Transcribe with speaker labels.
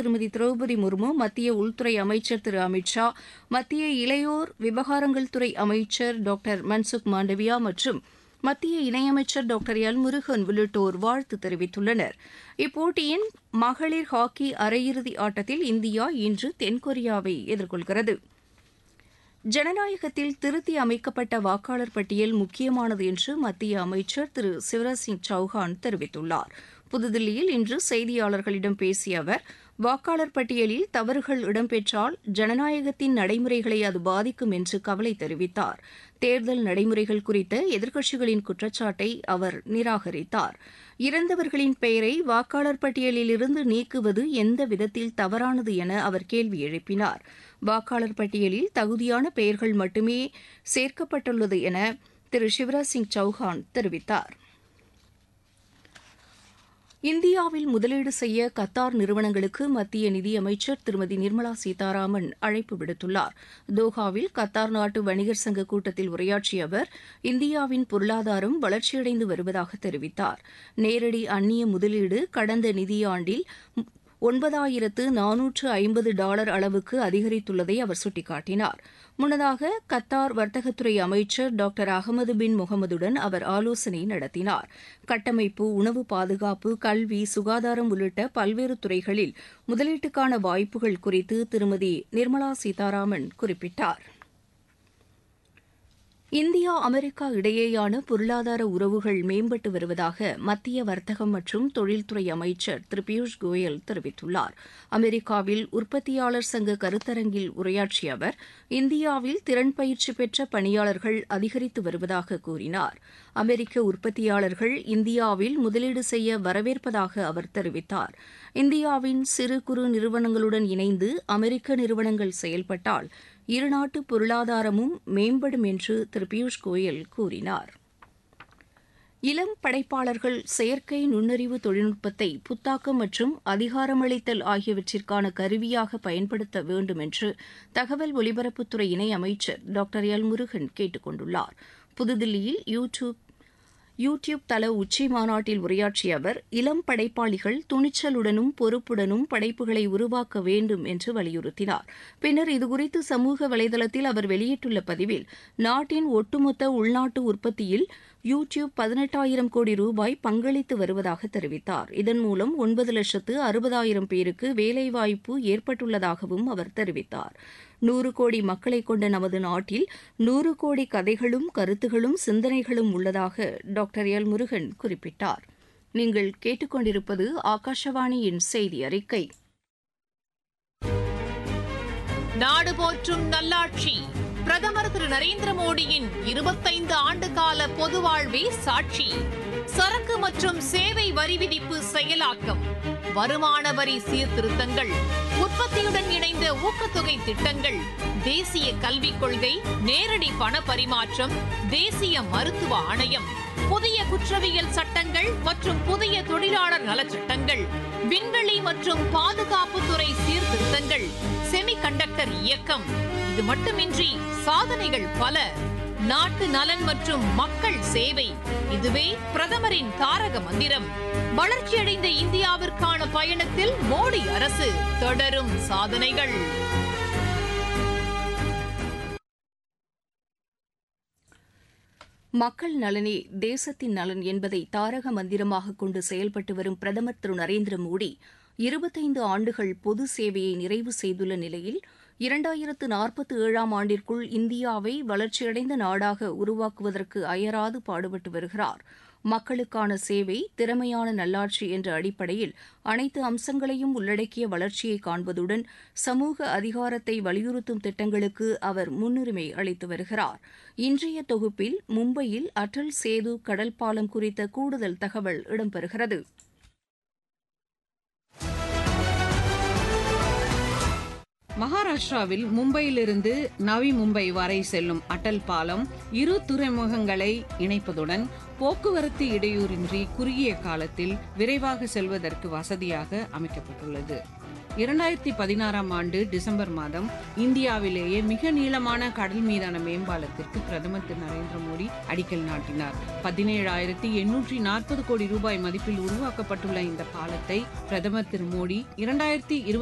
Speaker 1: திருமதி திரௌபதி முர்மு மத்திய உள்துறை அமைச்சர் திரு அமித் ஷா மத்திய இளையோர் விவகாரங்கள் துறை அமைச்சர் டாக்டர் மன்சுக் மாண்டவியா மற்றும் மத்திய இணையமைச்சர் டாக்டர் எல் முருகன் உள்ளிட்டோர் வாழ்த்து தெரிவித்துள்ளனர் இப்போட்டியின் மகளிர் ஹாக்கி அரையிறுதி ஆட்டத்தில் இந்தியா இன்று தென்கொரியாவை எதிர்கொள்கிறது ஜனநாயகத்தில் திருத்தி அமைக்கப்பட்ட வாக்காளர் பட்டியல் முக்கியமானது என்று மத்திய அமைச்சர் திரு சிவராஜ் சிங் சௌஹான் தெரிவித்துள்ளார் புதுதில்லியில் இன்று செய்தியாளர்களிடம் பேசிய அவர் வாக்காளர் பட்டியலில் தவறுகள் இடம்பெற்றால் ஜனநாயகத்தின் நடைமுறைகளை அது பாதிக்கும் என்று கவலை தெரிவித்தார் தேர்தல் நடைமுறைகள் குறித்த எதிர்க்கட்சிகளின் குற்றச்சாட்டை அவர் நிராகரித்தார் இறந்தவர்களின் பெயரை வாக்காளர் பட்டியலிலிருந்து நீக்குவது எந்த விதத்தில் தவறானது என அவர் கேள்வி எழுப்பினார் வாக்காளர் பட்டியலில் தகுதியான பெயர்கள் மட்டுமே சேர்க்கப்பட்டுள்ளது என திரு சிவராஜ் சிங் சௌஹான் தெரிவித்தார் இந்தியாவில் முதலீடு செய்ய கத்தார் நிறுவனங்களுக்கு மத்திய நிதியமைச்சர் திருமதி நிர்மலா சீதாராமன் அழைப்பு விடுத்துள்ளார் தோஹாவில் கத்தார் நாட்டு வணிகர் சங்க கூட்டத்தில் உரையாற்றிய அவர் இந்தியாவின் பொருளாதாரம் வளர்ச்சியடைந்து வருவதாக தெரிவித்தார் நேரடி அந்நிய முதலீடு கடந்த நிதியாண்டில் ஒன்பதாயிரத்து நானூற்று ஐம்பது டாலர் அளவுக்கு அதிகரித்துள்ளதை அவர் சுட்டிக்காட்டினார் முன்னதாக கத்தார் வர்த்தகத்துறை அமைச்சர் டாக்டர் அகமது பின் முகமதுடன் அவர் ஆலோசனை நடத்தினார் கட்டமைப்பு உணவு பாதுகாப்பு கல்வி சுகாதாரம் உள்ளிட்ட பல்வேறு துறைகளில் முதலீட்டுக்கான வாய்ப்புகள் குறித்து திருமதி நிர்மலா சீதாராமன் குறிப்பிட்டார் இந்தியா அமெரிக்கா இடையேயான பொருளாதார உறவுகள் மேம்பட்டு வருவதாக மத்திய வர்த்தகம் மற்றும் தொழில்துறை அமைச்சர் திரு பியூஷ் கோயல் தெரிவித்துள்ளார் அமெரிக்காவில் உற்பத்தியாளர் சங்க கருத்தரங்கில் உரையாற்றிய அவர் இந்தியாவில் திறன் பயிற்சி பெற்ற பணியாளர்கள் அதிகரித்து வருவதாக கூறினார் அமெரிக்க உற்பத்தியாளர்கள் இந்தியாவில் முதலீடு செய்ய வரவேற்பதாக அவர் தெரிவித்தார் இந்தியாவின் சிறு குறு நிறுவனங்களுடன் இணைந்து அமெரிக்க நிறுவனங்கள் செயல்பட்டால் இருநாட்டு பொருளாதாரமும் மேம்படும் என்று திரு பியூஷ் கோயல் கூறினார் இளம் படைப்பாளர்கள் செயற்கை நுண்ணறிவு தொழில்நுட்பத்தை புத்தாக்கம் மற்றும் அதிகாரமளித்தல் ஆகியவற்றிற்கான கருவியாக பயன்படுத்த வேண்டும் என்று தகவல் ஒலிபரப்புத்துறை இணை அமைச்சர் டாக்டர் எல் முருகன் கேட்டுக் கொண்டுள்ளார் புதுதில்லியில் யூ டியூப் யூ டியூப் தள உச்சி மாநாட்டில் உரையாற்றிய அவர் இளம் படைப்பாளிகள் துணிச்சலுடனும் பொறுப்புடனும் படைப்புகளை உருவாக்க வேண்டும் என்று வலியுறுத்தினார் பின்னர் இதுகுறித்து சமூக வலைதளத்தில் அவர் வெளியிட்டுள்ள பதிவில் நாட்டின் ஒட்டுமொத்த உள்நாட்டு உற்பத்தியில் யூ டியூப் பதினெட்டாயிரம் கோடி ரூபாய் பங்களித்து வருவதாக தெரிவித்தார் இதன் மூலம் ஒன்பது லட்சத்து அறுபதாயிரம் பேருக்கு வேலைவாய்ப்பு ஏற்பட்டுள்ளதாகவும் அவர் தெரிவித்தார் நூறு கோடி மக்களை கொண்ட நமது நாட்டில் நூறு கோடி கதைகளும் கருத்துகளும் சிந்தனைகளும் உள்ளதாக டாக்டர் எல் முருகன் குறிப்பிட்டார் நீங்கள் கேட்டுக்கொண்டிருப்பது ஆகாஷவாணியின் செய்தி அறிக்கை
Speaker 2: நாடு போற்றும் நல்லாட்சி பிரதமர் திரு நரேந்திர மோடியின் இருபத்தைந்து ஆண்டு கால பொது வாழ்வே சாட்சி சரக்கு மற்றும் சேவை வரி விதிப்பு செயலாக்கம் வருமான வரி சீர்திருத்தங்கள் உற்பத்தியுடன் இணைந்த ஊக்கத்தொகை திட்டங்கள் தேசிய கல்விக் கொள்கை நேரடி பண பரிமாற்றம் தேசிய மருத்துவ ஆணையம் புதிய குற்றவியல் சட்டங்கள் மற்றும் புதிய தொழிலாளர் நலச்சட்டங்கள் விண்வெளி மற்றும் பாதுகாப்புத்துறை சீர்திருத்தங்கள் செமிகண்டக்டர் இயக்கம் இது மட்டுமின்றி சாதனைகள் பல நாட்டு நலன் மற்றும் மக்கள் சேவை இதுவே பிரதமரின் தாரக மந்திரம் வளர்ச்சியடைந்த இந்தியாவிற்கான பயணத்தில் மோடி அரசு தொடரும் சாதனைகள்
Speaker 1: மக்கள் நலனே தேசத்தின் நலன் என்பதை தாரக மந்திரமாக கொண்டு செயல்பட்டு வரும் பிரதமர் திரு நரேந்திர மோடி இருபத்தைந்து ஆண்டுகள் பொது சேவையை நிறைவு செய்துள்ள நிலையில் இரண்டாயிரத்து நாற்பத்தி ஏழாம் ஆண்டிற்குள் இந்தியாவை வளர்ச்சியடைந்த நாடாக உருவாக்குவதற்கு அயராது பாடுபட்டு வருகிறார் மக்களுக்கான சேவை திறமையான நல்லாட்சி என்ற அடிப்படையில் அனைத்து அம்சங்களையும் உள்ளடக்கிய வளர்ச்சியை காண்பதுடன் சமூக அதிகாரத்தை வலியுறுத்தும் திட்டங்களுக்கு அவர் முன்னுரிமை அளித்து வருகிறார் இன்றைய தொகுப்பில் மும்பையில் அடல் சேது கடல் பாலம் குறித்த கூடுதல் தகவல் இடம்பெறுகிறது
Speaker 3: மகாராஷ்டிராவில் மும்பையிலிருந்து நவி மும்பை வரை செல்லும் அட்டல் பாலம் இரு துறைமுகங்களை இணைப்பதுடன் போக்குவரத்து இடையூறின்றி குறுகிய காலத்தில் விரைவாக செல்வதற்கு வசதியாக அமைக்கப்பட்டுள்ளது இரண்டாயிரத்தி பதினாறாம் ஆண்டு டிசம்பர் மாதம் இந்தியாவிலேயே மிக நீளமான கடல் மீதான மேம்பாலத்திற்கு பிரதமர் திரு நரேந்திர மோடி அடிக்கல் நாட்டினார் பதினேழாயிரத்தி எண்ணூற்றி நாற்பது கோடி ரூபாய் மதிப்பில் உருவாக்கப்பட்டுள்ள இந்த பாலத்தை பிரதமர் திரு மோடி இரண்டாயிரத்தி